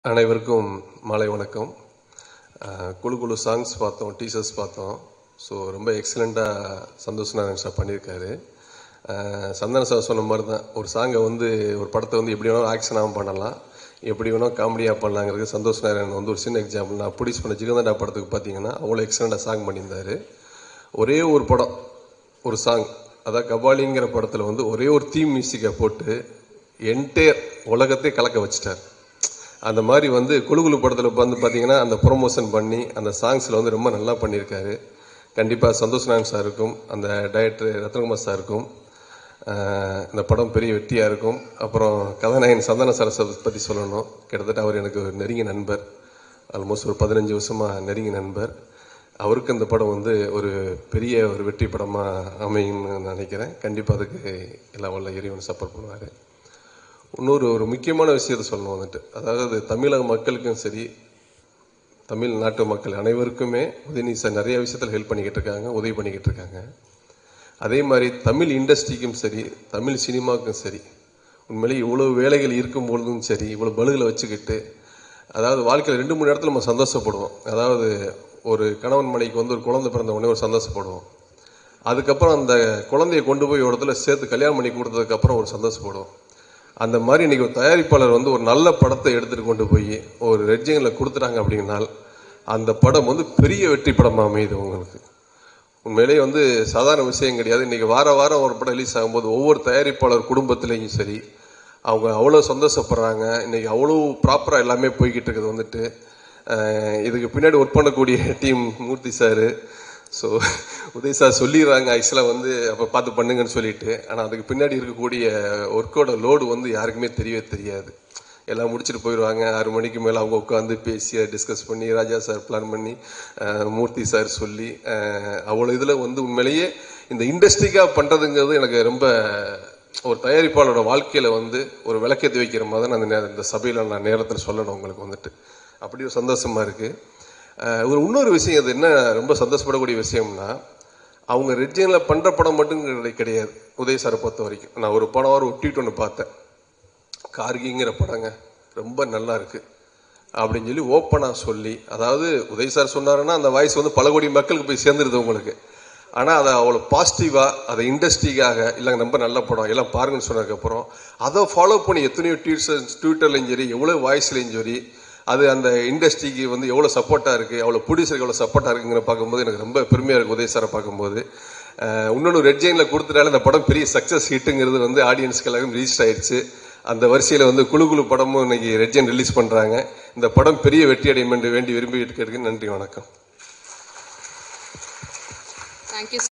அனைவருக்கும் மாலை வணக்கம் அஹ், குழு குழு சாங்ஸ் பார்த்தோம் டீசர்ஸ் பார்த்தோம் ஸோ ரொம்ப எக்ஸலண்ட்டாக சந்தோஷ் நாராயண் சார் பண்ணியிருக்காரு அஹ், சந்தன சார் சொன்ன மாதிரி தான் ஒரு சாங்கை வந்து ஒரு படத்தை வந்து எப்படி வேணாலும் ஆக்ஷனாகவும் பண்ணலாம் எப்படி வேணாலும் காமெடியாக பண்ணலாங்கிறது சந்தோஷ் நாராயணன் வந்து ஒரு சின்ன எக்ஸாம்பிள் நான் ப்ரொடியூஸ் பண்ண ஜிகந்தண்டா படத்துக்கு பார்த்தீங்கன்னா அவ்வளோ எக்ஸலண்ட்டாக சாங் பண்ணியிருந்தாரு ஒரே ஒரு படம் ஒரு சாங் அதான் கபாலிங்கிற படத்தில் வந்து ஒரே ஒரு தீம் மியூசிக்கை போட்டு என்டையர் உலகத்தை கலக்க வச்சிட்டார் அந்த மாதிரி வந்து குழு குழு படத்தில் வந்து பார்த்தீங்கன்னா அந்த ப்ரொமோஷன் பண்ணி அந்த சாங்ஸில் வந்து ரொம்ப நல்லா பண்ணியிருக்காரு கண்டிப்பாக சந்தோஷ் நாராயண் சாருக்கும் அந்த டைரக்டர் ரத்னகுமார் சாருக்கும் ஆஹ், இந்த படம் பெரிய வெற்றியாக இருக்கும் அப்புறம் கதாநாயகன் சந்தன சரஸை பற்றி சொல்லணும் கிட்டத்தட்ட அவர் எனக்கு ஒரு நெருங்கிய நண்பர் ஆல்மோஸ்ட் ஒரு பதினஞ்சு வருஷமாக நெருங்கிய நண்பர் அவருக்கு இந்த படம் வந்து ஒரு பெரிய ஒரு வெற்றி படமாக அமையும்னு நான் நினைக்கிறேன் கண்டிப்பாக அதுக்கு எல்லாம் வல்ல இறைவன் சப்போர்ட் பண்ணுவார் இன்னொரு ஒரு முக்கியமான விஷயத்தை சொல்லணும் வந்துட்டு அதாவது தமிழக மக்களுக்கும் சரி தமிழ் நாட்டு மக்கள் அனைவருக்குமே உதயநிதி சார் நிறைய விஷயத்தில் ஹெல்ப் பண்ணிக்கிட்டு இருக்காங்க உதவி பண்ணிக்கிட்டு இருக்காங்க அதே மாதிரி தமிழ் இண்டஸ்ட்ரிக்கும் சரி தமிழ் சினிமாவுக்கும் சரி உண்மையிலேயே இவ்வளோ வேலைகள் இருக்கும் பொழுதும் சரி இவ்வளோ பலுகளை வச்சுக்கிட்டு அதாவது வாழ்க்கையில் ரெண்டு மூணு இடத்துல நம்ம சந்தோஷப்படுவோம் அதாவது ஒரு கணவன் மனைவிக்கு வந்து ஒரு குழந்தை பிறந்த உடனே ஒரு சந்தோஷப்படுவோம் அதுக்கப்புறம் அந்த குழந்தைய கொண்டு போய் ஒரு இடத்துல சேர்த்து கல்யாணம் பண்ணி கொடுத்ததுக்கப்புறம் ஒரு சந்தோஷப்படுவோம் அந்த மாதிரி இன்னைக்கு ஒரு தயாரிப்பாளர் வந்து ஒரு நல்ல படத்தை எடுத்துட்டு கொண்டு போய் ஒரு ரெட்ஜிங்கில் கொடுத்துட்டாங்க அப்படின்னால் அந்த படம் வந்து பெரிய வெற்றி படமாக அமையுது உங்களுக்கு உண்மையிலேயே வந்து சாதாரண விஷயம் கிடையாது இன்னைக்கு வார வாரம் ஒரு படம் ரிலீஸ் ஆகும்போது ஒவ்வொரு தயாரிப்பாளர் குடும்பத்திலையும் சரி அவங்க அவ்வளோ சந்தோஷப்படுறாங்க இன்னைக்கு அவ்வளோ ப்ராப்பராக எல்லாமே போய்கிட்டு இருக்குது வந்துட்டு அஹ் இதுக்கு பின்னாடி ஒர்க் பண்ணக்கூடிய team Murthy sir so Uday sir சொல்லிடுறாங்க ஆக்சுவலாக வந்து அப்போ பார்த்து பண்ணுங்கன்னு சொல்லிட்டு ஆனால் அதுக்கு பின்னாடி இருக்கக்கூடிய ஒர்க்கோட லோடு வந்து யாருக்குமே தெரியவே தெரியாது எல்லாம் முடிச்சுட்டு போயிடுவாங்க ஆறு மணிக்கு மேலே அவங்க உட்காந்து பேசி டிஸ்கஸ் பண்ணி ராஜா சார் பிளான் பண்ணி அஹ், மூர்த்தி சார் சொல்லி அஹ், அவ்வளோ இதில் வந்து உண்மையிலேயே இந்த இண்டஸ்ட்ரிக்காக பண்ணுறதுங்கிறது எனக்கு ரொம்ப ஒரு தயாரிப்பாளரோட வாழ்க்கையில் வந்து ஒரு விளக்கேற்றி வைக்கிற மாதிரி தான் அந்த நே- இந்த சபையில் நான் நேரத்தில் சொல்லணும் உங்களுக்கு வந்துட்டு அப்படி ஒரு சந்தோஷமாக இருக்குது ஒரு இன்னொரு விஷயம் அது என்ன ரொம்ப சந்தோஷப்படக்கூடிய விஷயம்னா அவங்க ரெஜினில் பண்ணுற படம் மட்டும் கிடை- கிடையாது உதய் சாரை பொறுத்த வரைக்கும் நான் ஒரு படம் ஒரு ஒட்டிட்டு ஒன்று பார்த்தேன் கார்கிங்கிற படங்க ரொம்ப நல்லா இருக்கு அப்படின்னு சொல்லி ஓப்பனாக சொல்லி அதாவது உதய் சார் சொன்னாருன்னா அந்த வாய்ஸ் வந்து பல கோடி மக்களுக்கு போய் சேர்ந்துருது உங்களுக்கு ஆனால் அதை அவ்வளோ பாசிட்டிவாக அதை இண்டஸ்ட்ரிக்காக இல்லைங்க ரொம்ப நல்ல படம் எல்லாம் பாருங்கன்னு சொன்னதுக்கப்புறம் அதை ஃபாலோ பண்ணி எத்தனையோ ட்வீட்ஸ் ட்விட்டர்லையும் சரி எவ்வளோ வாய்ஸ்லையும் சரி அது அந்த இண்டஸ்ட்ரிக்கு வந்து எவ்வளோ சப்போர்ட்டாக இருக்குது அவ்வளோ ப்ரொடியூசருக்கு எவ்வளோ சப்போர்ட்டாக இருக்குங்கிற பார்க்கும்போது எனக்கு ரொம்ப பெருமையாக இருக்குது உதய் சாரை பார்க்கும்போது அஹ் இன்னொன்று ரெட் ஜெயினில் கொடுத்துட்டால இந்த படம் பெரிய சக்ஸஸ் ஹிட்டுங்கிறது வந்து ஆடியன்ஸ்க்கு எல்லாரும் ரிஜிஸ்டர் ஆயிடுச்சு அந்த வரிசையில் வந்து குழு குழு படமும் இன்னைக்கு ரெட் ஜெயின் ரிலீஸ் பண்ணுறாங்க இந்த படம் பெரிய வெற்றி அடையும் என்று வேண்டி விரும்பி கேட்க நன்றி வணக்கம் தேங்க்யூ